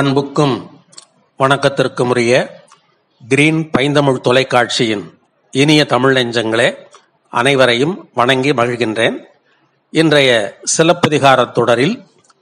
அன்புக்கும் வணக்கத்திற்கும் உரிய கிரீன் பைந்தமிழ் தொலைக்காட்சியின் இனிய தமிழ் நெஞ்சங்களே அனைவரையும் வணங்கி மகிழ்கின்றேன் இன்றைய சிலப்பதிகாரத் தொடரில்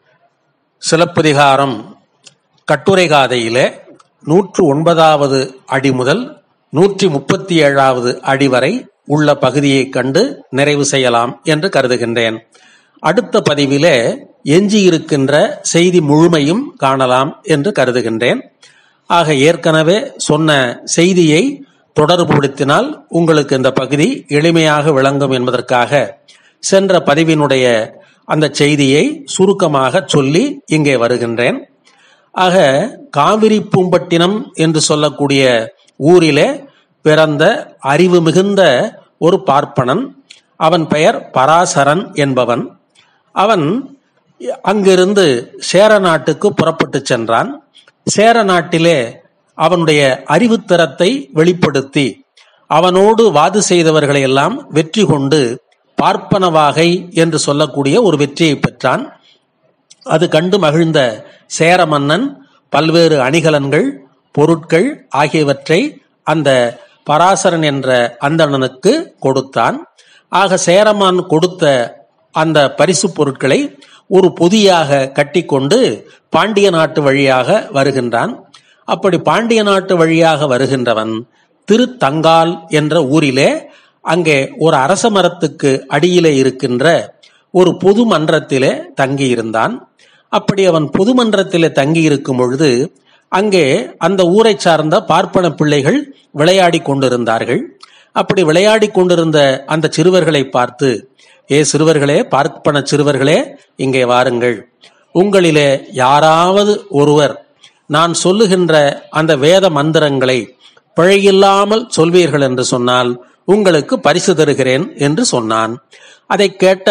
சிலப்பதிகாரம் கட்டுரை காதையிலே நூற்று ஒன்பதாவது அடி முதல் நூற்றி முப்பத்தி ஏழாவது அடி வரை உள்ள பகுதியைக் கண்டு நிறைவு செய்யலாம் என்று கருதுகின்றேன் அடுத்த பதிவிலே எஞ்சியிருக்கின்ற செய்தி முழுமையும் காணலாம் என்று கருதுகின்றேன் ஆக ஏற்கனவே சொன்ன செய்தியை தொடர்புபடுத்தினால் உங்களுக்கு இந்த பகுதி எளிமையாக விளங்கும் என்பதற்காக சென்ற பதிவினுடைய அந்த செய்தியை சுருக்கமாக சொல்லி இங்கே வருகின்றேன் ஆக காவிரி பூம்பட்டினம் என்று சொல்லக்கூடிய ஊரிலே பிறந்த அறிவு மிகுந்த ஒரு பார்ப்பனன் அவன் பெயர் பராசரன் என்பவன் அவன் அங்கிருந்து சேர நாட்டுக்கு புறப்பட்டு சென்றான் சேர நாட்டிலே அவனுடைய அறிவுத்திறத்தை வெளிப்படுத்தி அவனோடு வாது செய்தவர்களை எல்லாம் வெற்றி கொண்டு பார்ப்பன வாகை என்று சொல்லக்கூடிய ஒரு வெற்றியை பெற்றான் அது கண்டு மகிழ்ந்த சேர மன்னன் பல்வேறு அணிகலன்கள் பொருட்கள் ஆகியவற்றை அந்த பராசரன் என்ற அந்தணனுக்கு கொடுத்தான் ஆக சேரமான் கொடுத்த அந்த பரிசு பொருட்களை ஒரு பொதியாக கட்டிக்கொண்டு பாண்டிய நாட்டு வழியாக வருகின்றான் அப்படி பாண்டிய நாட்டு வழியாக வருகின்றவன் திருத்தங்கால் என்ற ஊரிலே அங்கே ஒரு அரச மரத்துக்கு அடியிலே இருக்கின்ற ஒரு பொது மன்றத்திலே தங்கியிருந்தான் அப்படி அவன் பொது மன்றத்திலே தங்கியிருக்கும் பொழுது அங்கே அந்த ஊரை சார்ந்த பார்ப்பன பிள்ளைகள் விளையாடி கொண்டிருந்தார்கள் அப்படி விளையாடி கொண்டிருந்த அந்த சிறுவர்களை பார்த்து ஏ சிறுவர்களே பார்ப்பன சிறுவர்களே இங்கே வாருங்கள் உங்களிலே யாராவது ஒருவர் நான் சொல்லுகின்ற அந்த வேத மந்திரங்களை பிழையில்லாமல் சொல்வீர்கள் என்று சொன்னால் உங்களுக்கு பரிசு தருகிறேன் என்று சொன்னான் அதை கேட்ட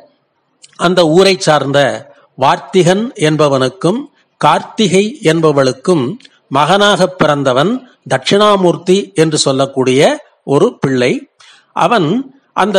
அந்த ஊரை சார்ந்த வார்த்திகன் என்பவனுக்கும் கார்த்திகை என்பவளுக்கும் மகனாக பிறந்தவன் தட்சிணாமூர்த்தி என்று சொல்லக்கூடிய ஒரு பிள்ளை அவன் அந்த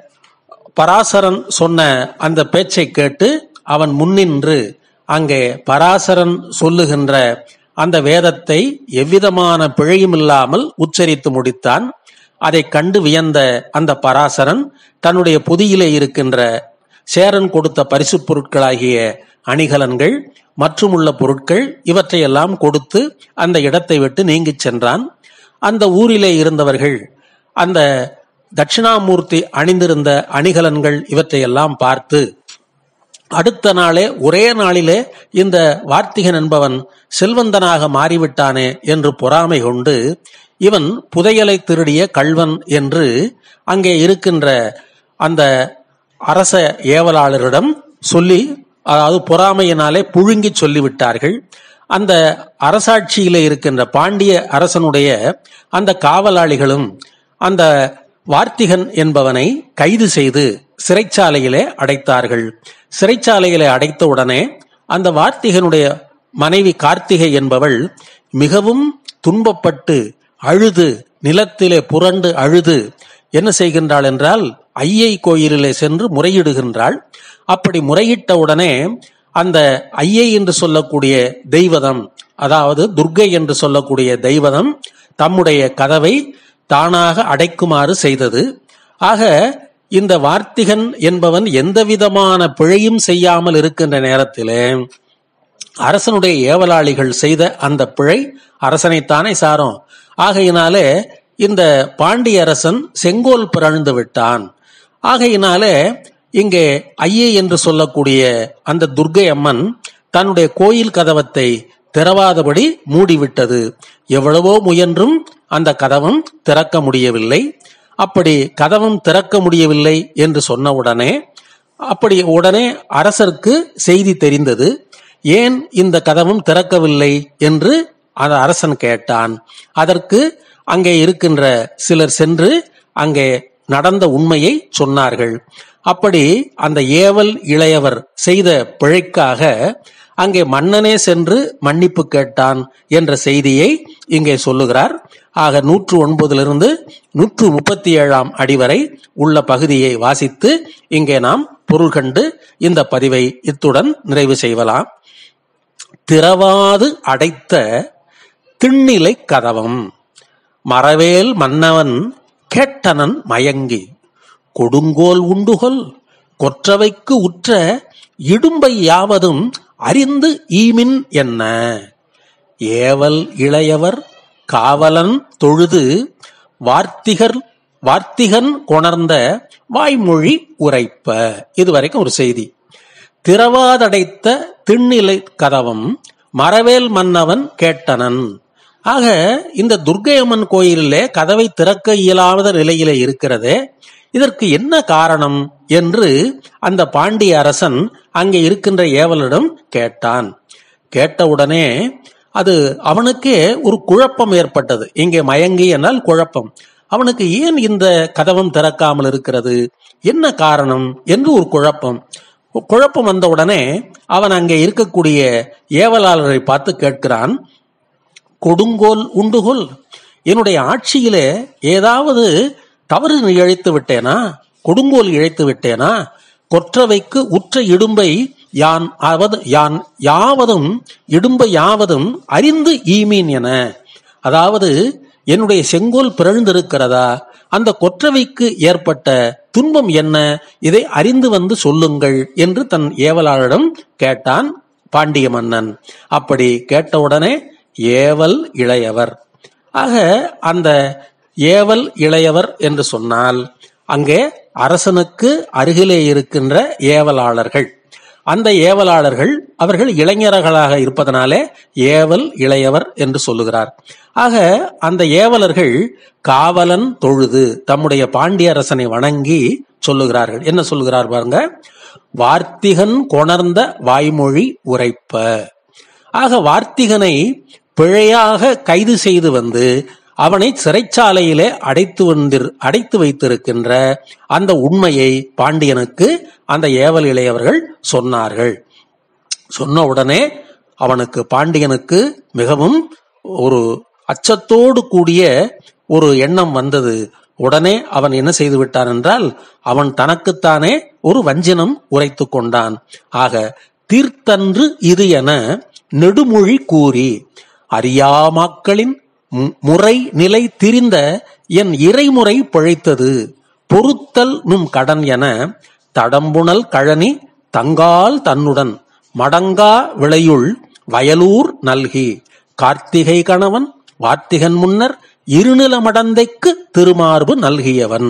பராசரன் சொன்ன அந்த பேச்சை கேட்டு அவன் முன்னின்று அங்கே பராசரன் சொல்லுகின்ற அந்த வேதத்தை எவ்விதமான பிழையும் இல்லாமல் உச்சரித்து முடித்தான் அதை கண்டு வியந்த அந்த பராசரன் தன்னுடைய பொதியிலே இருக்கின்ற சேரன் கொடுத்த பரிசு பொருட்களாகிய அணிகலன்கள் மற்றும் உள்ள பொருட்கள் இவற்றையெல்லாம் கொடுத்து அந்த இடத்தை விட்டு நீங்கிச் சென்றான் அந்த ஊரிலே இருந்தவர்கள் அந்த தட்சிணாமூர்த்தி அணிந்திருந்த அணிகலன்கள் இவற்றையெல்லாம் பார்த்து அடுத்த நாளே ஒரே நாளிலே இந்த வார்த்திகன் என்பவன் செல்வந்தனாக மாறிவிட்டானே என்று பொறாமை கொண்டு இவன் புதையலை திருடிய கள்வன் என்று அங்கே இருக்கின்ற அந்த அரச ஏவலாளரிடம் சொல்லி அதாவது பொறாமையினாலே புழுங்கி சொல்லிவிட்டார்கள் அந்த அரசாட்சியிலே இருக்கின்ற பாண்டிய அரசனுடைய அந்த காவலாளிகளும் அந்த வார்த்திகன் என்பவனை கைது செய்து சிறைச்சாலையிலே அடைத்தார்கள் சிறைச்சாலையிலே அடைத்த உடனே அந்த வார்த்திகனுடைய மனைவி கார்த்திகை என்பவள் மிகவும் துன்பப்பட்டு அழுது நிலத்திலே புரண்டு அழுது என்ன செய்கின்றாள் என்றால் ஐயை கோயிலிலே சென்று முறையிடுகின்றாள் அப்படி முறையிட்ட உடனே அந்த ஐயை என்று சொல்லக்கூடிய தெய்வதம் அதாவது துர்கை என்று சொல்லக்கூடிய தெய்வதம் தம்முடைய கதவை தானாக அடைக்குமாறு செய்தது ஆக இந்த வார்த்திகன் என்பவன் எந்த விதமான பிழையும் செய்யாமல் இருக்கின்ற நேரத்திலே அரசனுடைய ஏவலாளிகள் செய்த அந்த பிழை அரசனைத்தானே சாரும் ஆகையினாலே இந்த பாண்டிய அரசன் செங்கோல் பிறழ்ந்து விட்டான் ஆகையினாலே இங்கே ஐயே என்று சொல்லக்கூடிய அந்த துர்கை அம்மன் தன்னுடைய கோயில் கதவத்தை திறவாதபடி மூடிவிட்டது எவ்வளவோ முயன்றும் அந்த கதவும் திறக்க முடியவில்லை அப்படி கதவும் திறக்க முடியவில்லை என்று சொன்ன உடனே அப்படி உடனே அரசருக்கு செய்தி தெரிந்தது ஏன் இந்த கதவும் திறக்கவில்லை என்று அந்த அரசன் கேட்டான் அதற்கு அங்கே இருக்கின்ற சிலர் சென்று அங்கே நடந்த உண்மையை சொன்னார்கள் அப்படி அந்த ஏவல் இளையவர் செய்த பிழைக்காக அங்கே மன்னனே சென்று மன்னிப்பு கேட்டான் என்ற செய்தியை இங்கே சொல்லுகிறார் ஆக நூற்று ஒன்பதிலிருந்து நூற்று முப்பத்தி ஏழாம் அடி வரை உள்ள பகுதியை வாசித்து இங்கே நாம் பொருள் கண்டு இந்த பதிவை இத்துடன் நிறைவு செய்யலாம் திறவாது அடைத்த திண்ணிலை கதவம் மறவேல் மன்னவன் கேட்டனன் மயங்கி கொடுங்கோல் உண்டுகொல் கொற்றவைக்கு உற்ற இடும்பை யாவதும் அறிந்து ஈமின் என்ன ஏவல் இளையவர் காவலன் தொழுது வார்த்திகர் வார்த்திகன் கொணர்ந்த வாய்மொழி உரைப்ப இது வரைக்கும் ஒரு செய்தி திறவாதடைத்த திண்ணிலை கதவம் மறவேல் மன்னவன் கேட்டனன் ஆக இந்த துர்க்கையம்மன் கோயிலிலே கதவை திறக்க இயலாத நிலையிலே இருக்கிறதே இதற்கு என்ன காரணம் என்று அந்த பாண்டிய அரசன் அங்கே இருக்கின்ற ஏவலிடம் கேட்டான் கேட்டவுடனே அது அவனுக்கே ஒரு குழப்பம் ஏற்பட்டது இங்கே மயங்கி என்னால் குழப்பம் அவனுக்கு ஏன் இந்த கதவம் திறக்காமல் இருக்கிறது என்ன காரணம் என்று ஒரு குழப்பம் குழப்பம் வந்த உடனே அவன் அங்கே இருக்கக்கூடிய ஏவலாளரை பார்த்து கேட்கிறான் கொடுங்கோல் உண்டுகோல் என்னுடைய ஆட்சியிலே ஏதாவது தவறு இழைத்து விட்டேனா கொடுங்கோல் இழைத்து விட்டேனா கொற்றவைக்கு உற்ற இடும்பை யான் அவது யான் யாவதும் இடும்பை யாவதும் அறிந்து ஈமீன் என அதாவது என்னுடைய செங்கோல் பிறழ்ந்திருக்கிறதா அந்த கொற்றவைக்கு ஏற்பட்ட துன்பம் என்ன இதை அறிந்து வந்து சொல்லுங்கள் என்று தன் ஏவலாளரிடம் கேட்டான் பாண்டிய மன்னன் அப்படி கேட்டவுடனே ஏவல் இளையவர் ஆக அந்த ஏவல் இளையவர் என்று சொன்னால் அங்கே அரசனுக்கு அருகிலே இருக்கின்ற ஏவலாளர்கள் அந்த ஏவலாளர்கள் அவர்கள் இளைஞர்களாக இருப்பதனாலே ஏவல் இளையவர் என்று சொல்லுகிறார் ஆக அந்த ஏவலர்கள் காவலன் தொழுது தம்முடைய பாண்டிய அரசனை வணங்கி சொல்லுகிறார்கள் என்ன சொல்லுகிறார் பாருங்க வார்த்திகன் கொணர்ந்த வாய்மொழி உரைப்ப ஆக வார்த்திகனை பிழையாக கைது செய்து வந்து அவனை சிறைச்சாலையிலே அடைத்து வந்திரு அடைத்து வைத்திருக்கின்ற அந்த உண்மையை பாண்டியனுக்கு அந்த ஏவல் இளையவர்கள் சொன்னார்கள் சொன்ன உடனே அவனுக்கு பாண்டியனுக்கு மிகவும் ஒரு அச்சத்தோடு கூடிய ஒரு எண்ணம் வந்தது உடனே அவன் என்ன செய்து விட்டான் என்றால் அவன் தனக்குத்தானே ஒரு வஞ்சனம் உரைத்து கொண்டான் ஆக தீர்த்தன்று இது என நெடுமொழி கூறி அறியாமாக்களின் முறை நிலை திரிந்த என் இறைமுறை பிழைத்தது பொறுத்தல் நும் கடன் என தடம்புணல் கழனி தங்கால் தன்னுடன் மடங்கா விளையுள் வயலூர் நல்கி கார்த்திகை கணவன் வார்த்திகன் முன்னர் இருநில மடந்தைக்கு திருமார்பு நல்கியவன்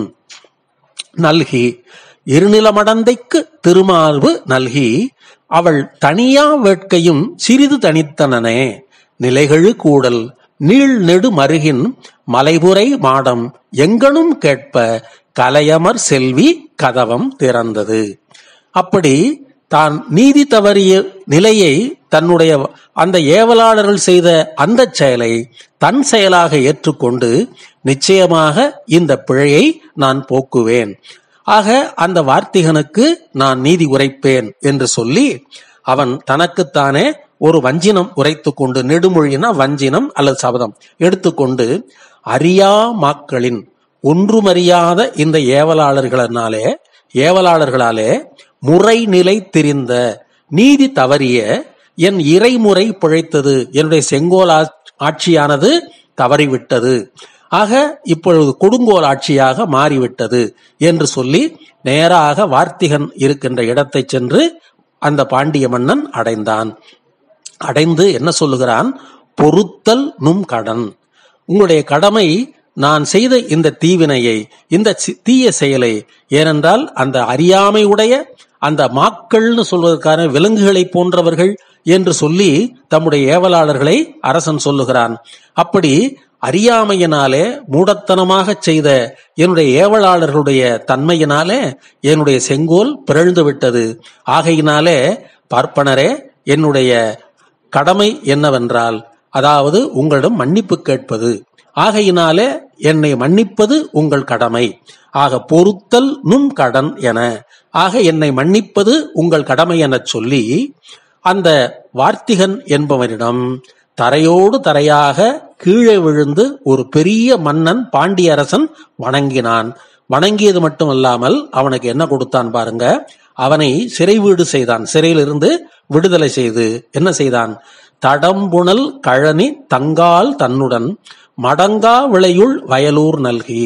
நல்கி இருநில மடந்தைக்கு திருமார்பு நல்கி அவள் தனியா வேட்கையும் சிறிது தனித்தனனே நிலைகழு கூடல் நீள் நெடு மருகின் மலைபுரை மாடம் எங்கனும் கேட்ப கலையமர் செல்வி கதவம் திறந்தது அப்படி தான் நீதி தவறிய நிலையை தன்னுடைய அந்த ஏவலாளர்கள் செய்த அந்த செயலை தன் செயலாக ஏற்றுக்கொண்டு நிச்சயமாக இந்த பிழையை நான் போக்குவேன் ஆக அந்த வார்த்திகனுக்கு நான் நீதி உரைப்பேன் என்று சொல்லி அவன் தனக்குத்தானே ஒரு வஞ்சினம் உரைத்து கொண்டு நெடுமொழினா வஞ்சினம் அல்லது சபதம் எடுத்துக்கொண்டு அறியா மாக்களின் ஒன்றுமறியாத இந்த ஏவலாளர்களினாலே ஏவலாளர்களாலே முறை நிலை தெரிந்த நீதி தவறிய என் இறைமுறை பிழைத்தது என்னுடைய செங்கோல் ஆட்சியானது தவறிவிட்டது ஆக இப்பொழுது கொடுங்கோல் ஆட்சியாக மாறிவிட்டது என்று சொல்லி நேராக வார்த்திகன் இருக்கின்ற இடத்தை சென்று அந்த பாண்டிய மன்னன் அடைந்தான் அடைந்து என்ன சொல்லுகிறான் பொறுத்தல் நும் கடன் உங்களுடைய கடமை நான் செய்த இந்த தீவினையை இந்த தீய செயலை ஏனென்றால் அந்த அறியாமையுடைய அந்த மாக்கள்னு சொல்வதற்கான விலங்குகளை போன்றவர்கள் என்று சொல்லி தம்முடைய ஏவலாளர்களை அரசன் சொல்லுகிறான் அப்படி அறியாமையினாலே மூடத்தனமாக செய்த என்னுடைய ஏவலாளர்களுடைய தன்மையினாலே என்னுடைய செங்கோல் பிறழ்ந்து விட்டது ஆகையினாலே பார்ப்பனரே என்னுடைய கடமை என்னவென்றால் அதாவது உங்களிடம் மன்னிப்பு கேட்பது ஆகையினாலே என்னை மன்னிப்பது உங்கள் கடமை ஆக பொறுத்தல் நும் கடன் என ஆக என்னை மன்னிப்பது உங்கள் கடமை எனச் சொல்லி அந்த வார்த்திகன் என்பவனிடம் தரையோடு தரையாக கீழே விழுந்து ஒரு பெரிய மன்னன் பாண்டிய அரசன் வணங்கினான் வணங்கியது மட்டுமல்லாமல் அவனுக்கு என்ன கொடுத்தான் பாருங்க அவனை சிறை வீடு செய்தான் சிறையிலிருந்து விடுதலை செய்து என்ன செய்தான் தடம்புணல் கழனி தங்கால் தன்னுடன் மடங்கா விளையுள் வயலூர் நல்கி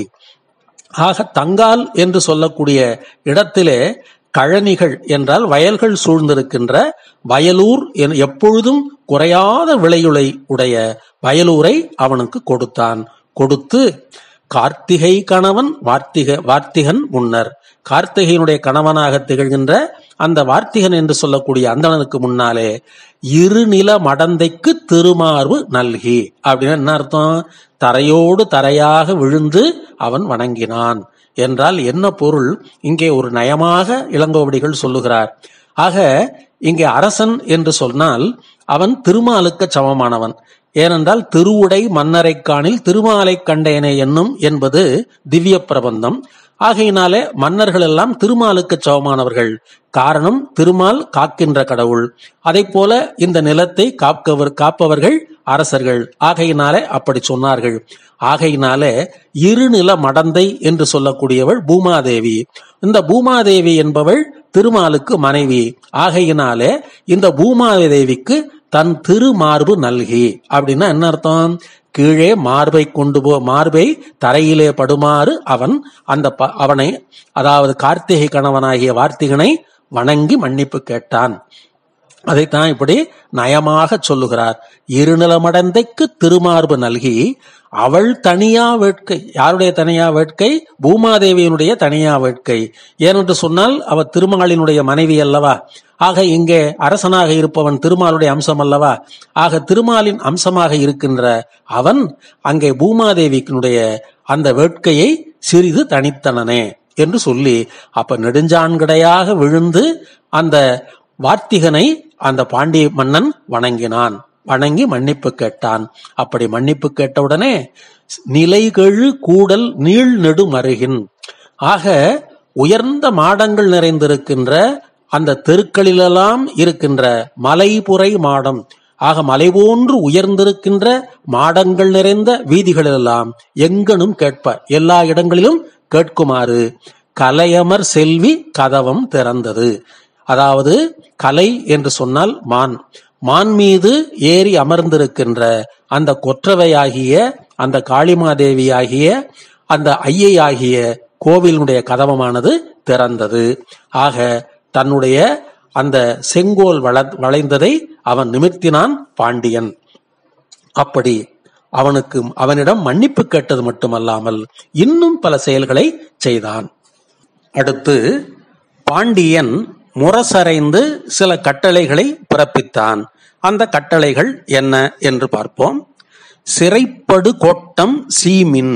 ஆக தங்கால் என்று சொல்லக்கூடிய இடத்திலே கழனிகள் என்றால் வயல்கள் சூழ்ந்திருக்கின்ற வயலூர் என எப்பொழுதும் குறையாத விளையுளை உடைய வயலூரை அவனுக்கு கொடுத்தான் கொடுத்து கார்த்திகை கணவன் வார்த்திக வார்த்திகன் முன்னர் கார்த்திகையினுடைய கணவனாக திகழ்கின்ற அந்த வார்த்திகன் என்று சொல்லக்கூடிய அந்தணனுக்கு முன்னாலே இருநில மடந்தைக்கு திருமார்பு நல்கி அப்படின்னு என்ன அர்த்தம் தரையோடு தரையாக விழுந்து அவன் வணங்கினான் என்றால் என்ன பொருள் இங்கே ஒரு நயமாக இளங்கோவடிகள் சொல்லுகிறார் ஆக இங்கே அரசன் என்று சொன்னால் அவன் திருமாலுக்கு சமமானவன் ஏனென்றால் திருவுடை மன்னரை காணில் திருமாலை கண்டேனே என்னும் என்பது திவ்ய பிரபந்தம் ஆகையினாலே மன்னர்கள் எல்லாம் திருமாலுக்கு சமமானவர்கள் காரணம் திருமால் காக்கின்ற கடவுள் அதை போல இந்த நிலத்தை காப்பவர் காப்பவர்கள் அரசர்கள் ஆகையினாலே அப்படி சொன்னார்கள் ஆகையினாலே இருநில மடந்தை என்று சொல்லக்கூடியவள் பூமாதேவி இந்த பூமாதேவி என்பவள் திருமாலுக்கு மனைவி ஆகையினாலே இந்த பூமாதேவிக்கு தன் திருமார்பு நல்கி அப்படின்னா என்ன அர்த்தம் கீழே மார்பை கொண்டு போ மார்பை தரையிலே படுமாறு அவன் அந்த ப- அவனை அதாவது கார்த்திகை கணவனாகிய வார்த்திகனை வணங்கி மன்னிப்பு கேட்டான் அதைத்தான் இப்படி நயமாக சொல்லுகிறார் இருநிலமடந்தைக்கு திருமார்பு நல்கி அவள் தனியா வேட்கை யாருடைய தனியா வேட்கை பூமாதேவியினுடைய தனியா வேட்கை ஏனென்று சொன்னால் அவ திருமாலினுடைய மனைவி அல்லவா ஆக இங்கே அரசனாக இருப்பவன் திருமாலுடைய அம்சம் அல்லவா ஆக திருமாலின் அம்சமாக இருக்கின்ற அவன் அங்கே பூமாதேவியினுடைய அந்த வேட்கையை சிறிது தனித்தனனே என்று சொல்லி அப்ப நெடுஞ்சான்கடையாக விழுந்து அந்த வார்த்திகனை அந்த பாண்டிய மன்னன் வணங்கினான் வணங்கி மன்னிப்பு கேட்டான் அப்படி மன்னிப்பு கேட்டவுடனே நிலைகெழு கூடல் நீள் நெடு மருகின் ஆக உயர்ந்த மாடங்கள் நிறைந்திருக்கின்ற அந்த தெருக்களிலெல்லாம் இருக்கின்ற மலைபுரை மாடம் ஆக மலை போன்று உயர்ந்திருக்கின்ற மாடங்கள் நிறைந்த வீதிகளெல்லாம் எங்கனும் கேட்ப எல்லா இடங்களிலும் கேட்குமாறு கலையமர் செல்வி கதவம் திறந்தது அதாவது கலை என்று சொன்னால் மான் மான் மீது ஏறி அமர்ந்திருக்கின்ற அந்த கொற்றவையாகிய அந்த காளிமாதேவியாகிய அந்த ஐயையாகிய கோவிலுடைய கதவமானது திறந்தது ஆக தன்னுடைய அந்த செங்கோல் வள வளைந்ததை அவன் நிமிர்த்தினான் பாண்டியன் அப்படி அவனுக்கு அவனிடம் மன்னிப்பு கேட்டது மட்டுமல்லாமல் இன்னும் பல செயல்களை செய்தான் அடுத்து பாண்டியன் முரசறைந்து சில கட்டளைகளை பிறப்பித்தான் அந்த கட்டளைகள் என்ன என்று பார்ப்போம் சிறைப்படு கோட்டம் சீமின்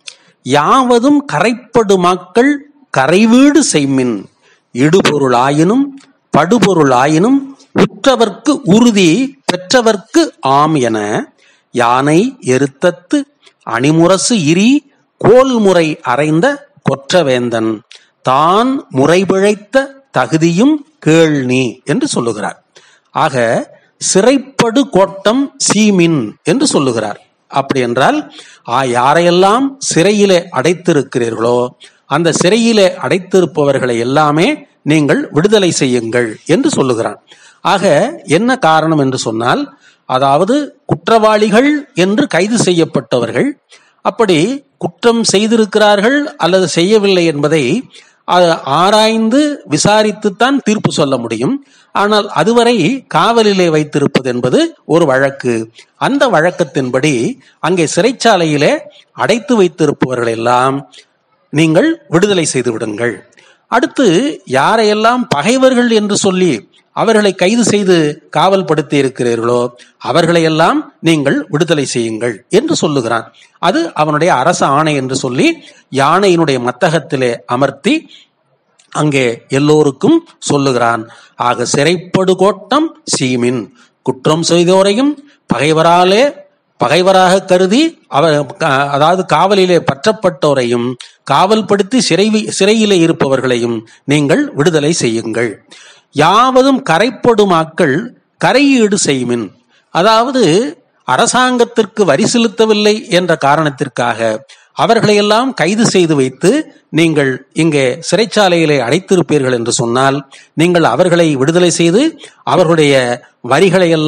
யாவதும் கரைப்படுமாக்கள் கரைவீடு செய்மின் இடுபொருளாயினும் படுபொருளாயினும் உற்றவர்க்கு உறுதி பெற்றவர்க்கு ஆம் என யானை எருத்தத்து அணிமுரசு இரி கோல்முறை அறைந்த கொற்றவேந்தன் தான் முறைபிழைத்த தகுதியும் கேள்னி என்று சொல்லுகிறார் ஆக சிறைப்படு கோட்டம் சீமின் என்று சொல்லுகிறார் அப்படி என்றால் ஆ, யாரையெல்லாம் சிறையிலே அடைத்திருக்கிறீர்களோ அந்த சிறையிலே அடைத்திருப்பவர்களை எல்லாமே நீங்கள் விடுதலை செய்யுங்கள் என்று சொல்லுகிறான் ஆக என்ன காரணம் என்று சொன்னால் அதாவது குற்றவாளிகள் என்று கைது செய்யப்பட்டவர்கள் அப்படி குற்றம் செய்திருக்கிறார்கள் அல்லது செய்யவில்லை என்பதை அ- ஆராய்ந்து விசாரித்துத்தான் தீர்ப்பு சொல்ல முடியும் ஆனால் அதுவரை காவலிலே வைத்திருப்பது என்பது ஒரு வழக்கு அந்த வழக்கத்தின்படி அங்கே சிறைச்சாலையிலே அடைத்து வைத்திருப்பவர்கள் எல்லாம் நீங்கள் விடுதலை செய்து விடுங்கள் அடுத்து யாரையெல்லாம் பகைவர்கள் என்று சொல்லி அவர்களை கைது செய்து காவல் படுத்தி இருக்கிறீர்களோ அவர்களையெல்லாம் நீங்கள் விடுதலை செய்யுங்கள் என்று சொல்லுகிறான் அது அவனுடைய அரச ஆணை என்று சொல்லி யானையினுடைய மத்தகத்திலே அமர்த்தி அங்கே எல்லோருக்கும் சொல்லுகிறான் ஆக சிறைப்படு கோட்டம் சீமின் குற்றம் செய்தோரையும் பகைவராலே பகைவராக கருதி அவ க- அதாவது காவலிலே பற்றப்பட்டோரையும் காவல்படுத்தி சிறை சிறையிலே இருப்பவர்களையும் நீங்கள் விடுதலை செய்யுங்கள் யாவதும் கரைப்படுமாக்கள் கரையீடு செய்மின் அதாவது அரசாங்கத்திற்கு வரி செலுத்தவில்லை என்ற காரணத்திற்காக அவர்களையெல்லாம் கைது செய்து வைத்து நீங்கள் இங்கே சிறைச்சாலையிலே அடைத்திருப்பீர்கள் என்று சொன்னால் நீங்கள் அவர்களை விடுதலை செய்து அவர்களுடைய வரிகளை எல்லாம்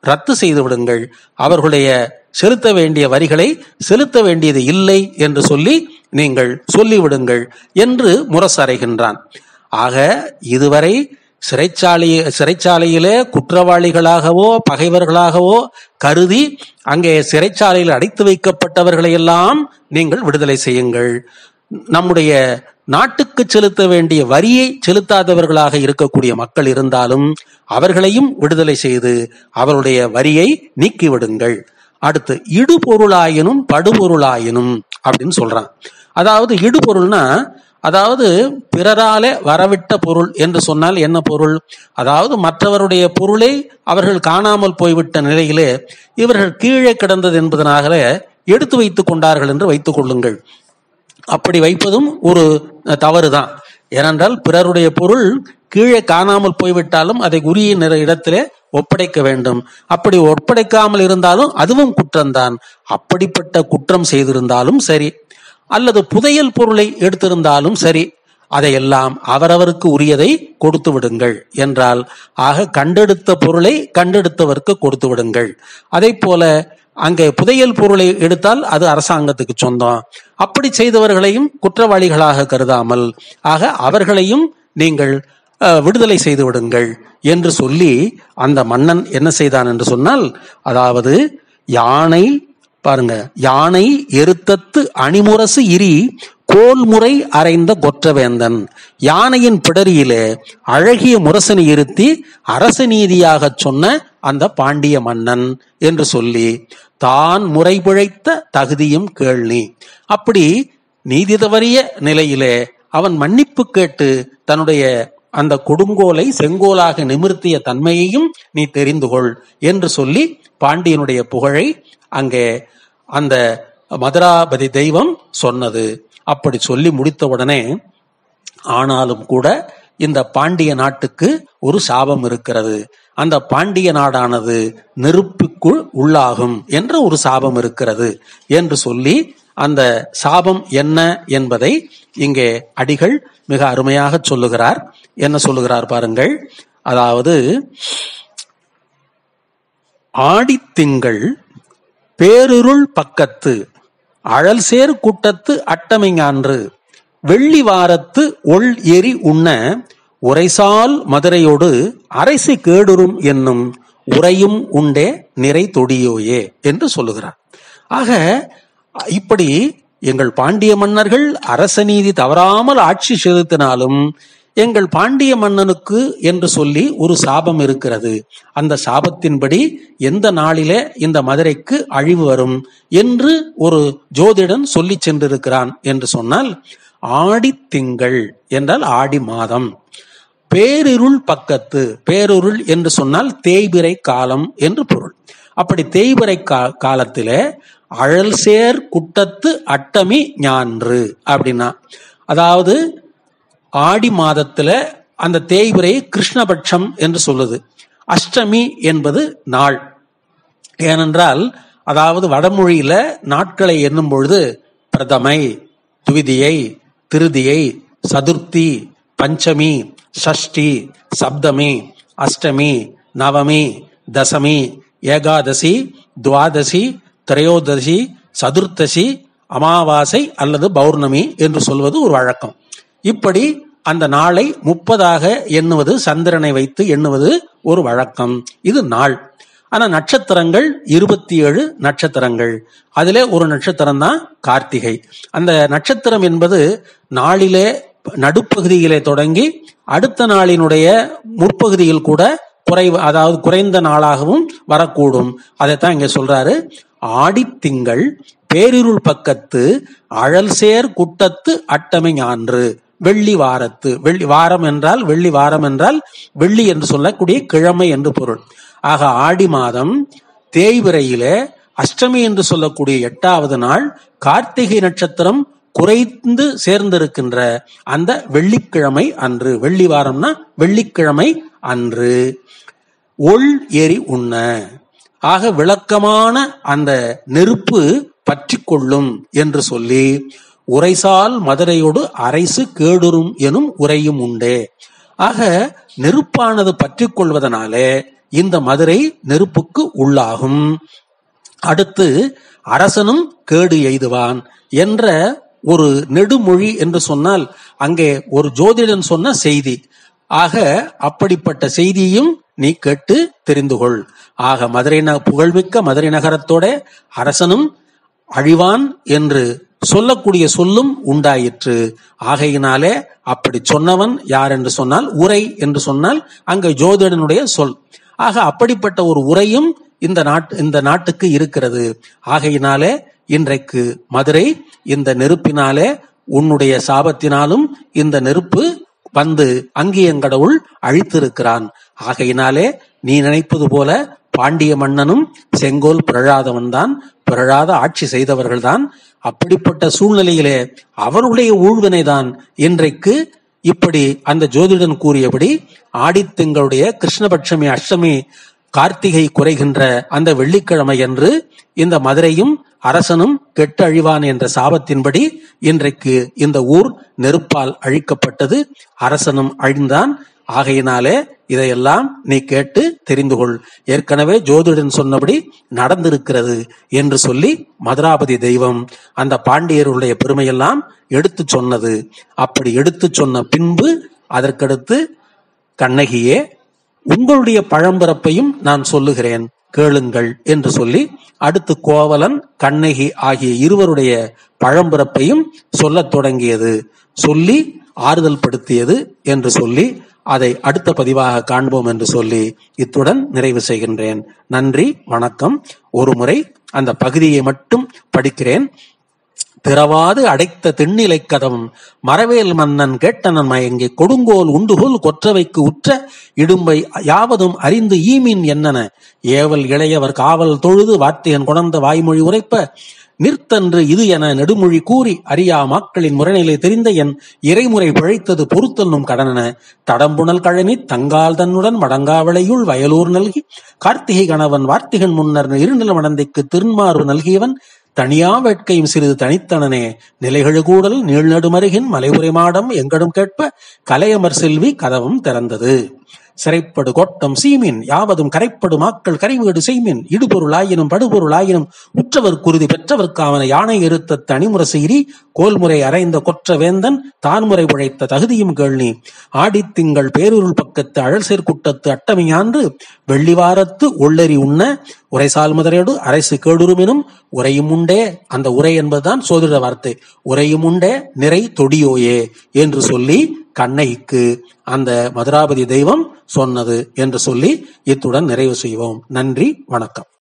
ரத்து செய்து விடுங்கள் அவர்களுடைய செலுத்த வேண்டிய வரிகளை செலுத்த வேண்டியது இல்லை என்று சொல்லி நீங்கள் சொல்லிவிடுங்கள் என்று முரசறைகின்றான் ஆக இதுவரை சிறைச்சாலை சிறைச்சாலையிலே குற்றவாளிகளாகவோ பகைவர்களாகவோ கருதி அங்கே சிறைச்சாலையில் அடைத்து வைக்கப்பட்டவர்களை எல்லாம் நீங்கள் விடுதலை செய்யுங்கள் நம்முடைய நாட்டுக்கு செலுத்த வேண்டிய வரியை செலுத்தாதவர்களாக இருக்கக்கூடிய மக்கள் இருந்தாலும் அவர்களையும் விடுதலை செய்து அவருடைய வரியை நீக்கிவிடுங்கள் அடுத்து இடுபொருளாயினும் படுபொருளாயினும் அப்படின்னு சொல்றான் அதாவது இடுபொருள்னா அதாவது பிறராலே வரவிட்ட பொருள் என்று சொன்னால் என்ன பொருள் அதாவது மற்றவருடைய பொருளை அவர்கள் காணாமல் போய்விட்ட நிலையிலே இவர்கள் கீழே கிடந்தது என்பதனால எடுத்து வைத்துக் கொண்டார்கள் என்று வைத்துக் கொள்ளுங்கள் அப்படி வைப்பதும் ஒரு தவறு தான் ஏனென்றால் பிறருடைய பொருள் கீழே காணாமல் போய்விட்டாலும் அதை உரிய நிற இடத்திலே ஒப்படைக்க வேண்டும் அப்படி ஒப்படைக்காமல் இருந்தாலும் அதுவும் குற்றம்தான் அப்படிப்பட்ட குற்றம் செய்திருந்தாலும் சரி அல்லது புதையல் பொருளை எடுத்திருந்தாலும் சரி அதையெல்லாம் அவரவருக்கு உரியதை கொடுத்து விடுங்கள் என்றால் ஆக கண்டெடுத்த பொருளை கண்டெடுத்தவருக்கு கொடுத்து விடுங்கள் அதே போல அங்கே புதையல் பொருளை எடுத்தால் அது அரசாங்கத்துக்கு சொந்தம் அப்படி செய்தவர்களையும் குற்றவாளிகளாக கருதாமல் ஆக அவர்களையும் நீங்கள் அஹ், விடுதலை செய்து விடுங்கள் என்று சொல்லி அந்த மன்னன் என்ன செய்தான் என்று சொன்னால் அதாவது யானை பாருங்க யானை எருத்தத்து அணிமுரசு இரி கோல்முறை அறைந்த கொற்றவேந்தன் யானையின் பிடரியிலே அழகிய முரசனை இருத்தி அரச நீதியாக சொன்ன அந்த பாண்டிய மன்னன் என்று சொல்லி தான் முறை பிழைத்த தகுதியும் கேள்வி அப்படி நீதி தவறிய நிலையிலே அவன் மன்னிப்பு கேட்டு தன்னுடைய அந்த கொடுங்கோலை செங்கோலாக நிமிர்த்திய தன்மையையும் நீ தெரிந்து கொள் என்று சொல்லி பாண்டியனுடைய புகழை அங்கே அந்த மதுராபதி தெய்வம் சொன்னது அப்படி சொல்லி முடித்தவுடனே ஆனாலும் கூட இந்த பாண்டிய நாட்டுக்கு ஒரு சாபம் இருக்கிறது அந்த பாண்டிய நாடானது நெருப்புக்குள் உள்ளாகும் என்ற ஒரு சாபம் இருக்கிறது என்று சொல்லி அந்த சாபம் என்ன என்பதை இங்கே அடிகள் மிக அருமையாக சொல்லுகிறார் என்ன சொல்லுகிறார் பாருங்கள் அதாவது ஆடித்திங்கள் பேருருள் பக்கத்து அழல் சேர் கூட்டத்து அட்டமைஞான்று வெள்ளி வாரத்து ஒள் எரி உண்ண உரைசால் மதுரையோடு அரசு கேடுறும் என்னும் உரையும் உண்டே நிறை தொடியோயே என்று சொல்லுகிறார் ஆக இப்படி எங்கள் பாண்டிய மன்னர்கள் அரச நீதி தவறாமல் ஆட்சி செலுத்தினாலும் எங்கள் பாண்டிய மன்னனுக்கு என்று சொல்லி ஒரு சாபம் இருக்கிறது அந்த சாபத்தின்படி எந்த நாளிலே இந்த மதுரைக்கு அழிவு வரும் என்று ஒரு ஜோதிடன் சொல்லி சென்றிருக்கிறான் என்று சொன்னால் ஆடி திங்கள் என்றால் ஆடி மாதம் பேரிருள் பக்கத்து பேருருள் என்று சொன்னால் தேய்பிறை காலம் என்று பொருள் அப்படி தேய்பிறை கா காலத்திலே அழல் சேர் குட்டத்து அட்டமி ஞான்று அப்படின்னா அதாவது ஆடி மாதத்துல அந்த தேய்பிரை கிருஷ்ணபட்சம் என்று சொல்லுது அஷ்டமி என்பது நாள் ஏனென்றால் அதாவது வடமொழியில நாட்களை எண்ணும் பொழுது பிரதமை துவிதியை திருதியை சதுர்த்தி பஞ்சமி ஷஷ்டி சப்தமி அஷ்டமி நவமி தசமி ஏகாதசி துவாதசி திரையோதசி சதுர்த்தசி அமாவாசை அல்லது பௌர்ணமி என்று சொல்வது ஒரு வழக்கம் இப்படி அந்த நாளை முப்பதாக எண்ணுவது சந்திரனை வைத்து எண்ணுவது ஒரு வழக்கம் இது நாள் ஆனா நட்சத்திரங்கள் இருபத்தி ஏழு நட்சத்திரங்கள் அதிலே ஒரு நட்சத்திரம் தான் கார்த்திகை அந்த நட்சத்திரம் என்பது நாளிலே நடுப்பகுதியிலே தொடங்கி அடுத்த நாளினுடைய முற்பகுதியில் கூட குறைவு அதாவது குறைந்த நாளாகவும் வரக்கூடும் அதைத்தான் இங்க சொல்றாரு ஆடித்திங்கள் பேரிருள் பக்கத்து அழல் சேர் குட்டத்து அட்டமை ஞான்று வெள்ளி வாரத்து வெள்ளி வாரம் என்றால் வெள்ளி வாரம் என்றால் வெள்ளி என்று சொல்லக்கூடிய கிழமை என்று பொருள் ஆக ஆடி மாதம் தேய்விரையிலே அஷ்டமி என்று சொல்லக்கூடிய எட்டாவது நாள் கார்த்திகை நட்சத்திரம் குறைந்து சேர்ந்திருக்கின்ற அந்த வெள்ளிக்கிழமை அன்று வெள்ளி வாரம்னா வெள்ளிக்கிழமை அன்று ஒள் எரி உண்ண ஆக விளக்கமான அந்த நெருப்பு பற்றி கொள்ளும் என்று சொல்லி உரைசால் மதுரையோடு அரைசு கேடுறும் எனும் உரையும் உண்டே ஆக நெருப்பானது பற்றி கொள்வதனாலே இந்த மதுரை நெருப்புக்கு உள்ளாகும் அடுத்து அரசனும் கேடு எய்துவான் என்ற ஒரு நெடுமொழி என்று சொன்னால் அங்கே ஒரு ஜோதிடன் சொன்ன செய்தி ஆக அப்படிப்பட்ட செய்தியும் நீ கேட்டு தெரிந்து கொள் ஆக மதுரை ந- புகழ்மிக்க மதுரை நகரத்தோட அரசனும் அழிவான் என்று சொல்லக்கூடிய சொல்லும் உண்டாயிற்று ஆகையினாலே அப்படி சொன்னவன் யார் என்று சொன்னால் உரை என்று சொன்னால் அங்க ஜோதிடனுடைய சொல் ஆக அப்படிப்பட்ட ஒரு உரையும் இந்த நாட்டு இந்த நாட்டுக்கு இருக்கிறது ஆகையினாலே இன்றைக்கு மதுரை இந்த நெருப்பினாலே உன்னுடைய சாபத்தினாலும் இந்த நெருப்பு வந்து அங்கியங்கடவுள் அழித்திருக்கிறான் ஆகையினாலே நீ நினைப்பது போல பாண்டிய மன்னனும் செங்கோல் பிறழாதவன் தான் பிறழாத ஆட்சி செய்தவர்கள்தான் அப்படிப்பட்ட சூழ்நிலையிலே அவருடைய ஊழ்வினைதான் இன்றைக்கு இப்படி அந்த ஜோதிடன் கூறியபடி ஆடித்திங்களுடைய கிருஷ்ணபட்சமி அஷ்டமி கார்த்திகை குறைகின்ற அந்த வெள்ளிக்கிழமை அன்று இந்த மதுரையும் அரசனும் கெட்டு அழிவான் என்ற சாபத்தின்படி இன்றைக்கு இந்த ஊர் நெருப்பால் அழிக்கப்பட்டது அரசனும் அழிந்தான் ஆகையினாலே இதையெல்லாம் நீ கேட்டு தெரிந்து கொள் ஏற்கனவே ஜோதிடன் சொன்னபடி நடந்திருக்கிறது என்று சொல்லி மதுராபதி தெய்வம் அந்த பாண்டியருடைய பெருமையெல்லாம் எடுத்து சொன்னது அப்படி எடுத்து சொன்ன பின்பு அதற்கடுத்து கண்ணகியே உங்களுடைய பழம்பிறப்பையும் நான் சொல்லுகிறேன் கேளுங்கள் என்று சொல்லி அடுத்து கோவலன் கண்ணகி ஆகிய இருவருடைய பழம்பிறப்பையும் சொல்லத் தொடங்கியது சொல்லி ஆறுதல் படுத்தியது என்று சொல்லி அதை அடுத்த பதிவாக காண்போம் என்று சொல்லி இத்துடன் நிறைவு செய்கின்றேன் நன்றி வணக்கம் ஒரு முறை அந்த பகுதியை மட்டும் படிக்கிறேன் திறவாது அடைத்த திண்ணிலை கதவும் மரவேல் மன்னன் கேட்டனன் மயங்கி கொடுங்கோல் உண்டுகோல் கொற்றவைக்கு உற்ற இடும்பை யாவதும் அறிந்து ஈமின் என்னன ஏவல் இளையவர் காவல் தொழுது வார்த்தையன் கொணர்ந்த வாய்மொழி உரைப்ப நிற்தன்று இது என நெடுமொழி கூறி அறியா மாக்களின் முறைநிலை தெரிந்த என் இறைமுறை பிழைத்தது பொறுத்தல்னும் கடனென தடம்புணல் கழனி தங்கால் தன்னுடன் மடங்காவளையுள் வயலூர் நல்கி கார்த்திகை கணவன் வார்த்திகன் முன்னர் இருநில மடந்தைக்கு திருமாறு நல்கியவன் தனியா வேட்கையும் சிறிது தனித்தனனே நிலைகழு கூடல் நீள்நடுமருகின் மலைபுரை மாடம் எங்கடும் கேட்ப கலையமர் செல்வி கதவும் திறந்தது சிறைப்படு கொட்டம் சீமின் யாவதும் கரைப்படு மாக்கள் கரைவீடு செய்மின் இடுபொருளாயினும் படுபொருளாயினும் உற்றவர் குருதி பெற்றவர்க்காவன யானை இருத்த தனிமுறை செய்தி கோல்முறை அறைந்த கொற்ற வேந்தன் தான்முறை உழைத்த தகுதியும் கேள்னி ஆடித்திங்கள் பேரூருள் பக்கத்து அழல்சேர் குட்டத்து அட்டமையான்று வெள்ளிவாரத்து உள்ளெறி உண்ண உரைசால் முதலேடு அரசு கேடுருமெனும் உரையும் உண்டே அந்த உரை என்பதுதான் சோதிட வார்த்தை உரையும் உண்டே நிறை தொடியோயே என்று சொல்லி கண்ணைக்கு அந்த மதுராபதி தெய்வம் சொன்னது என்று சொல்லி இத்துடன் நிறைவு செய்வோம் நன்றி வணக்கம்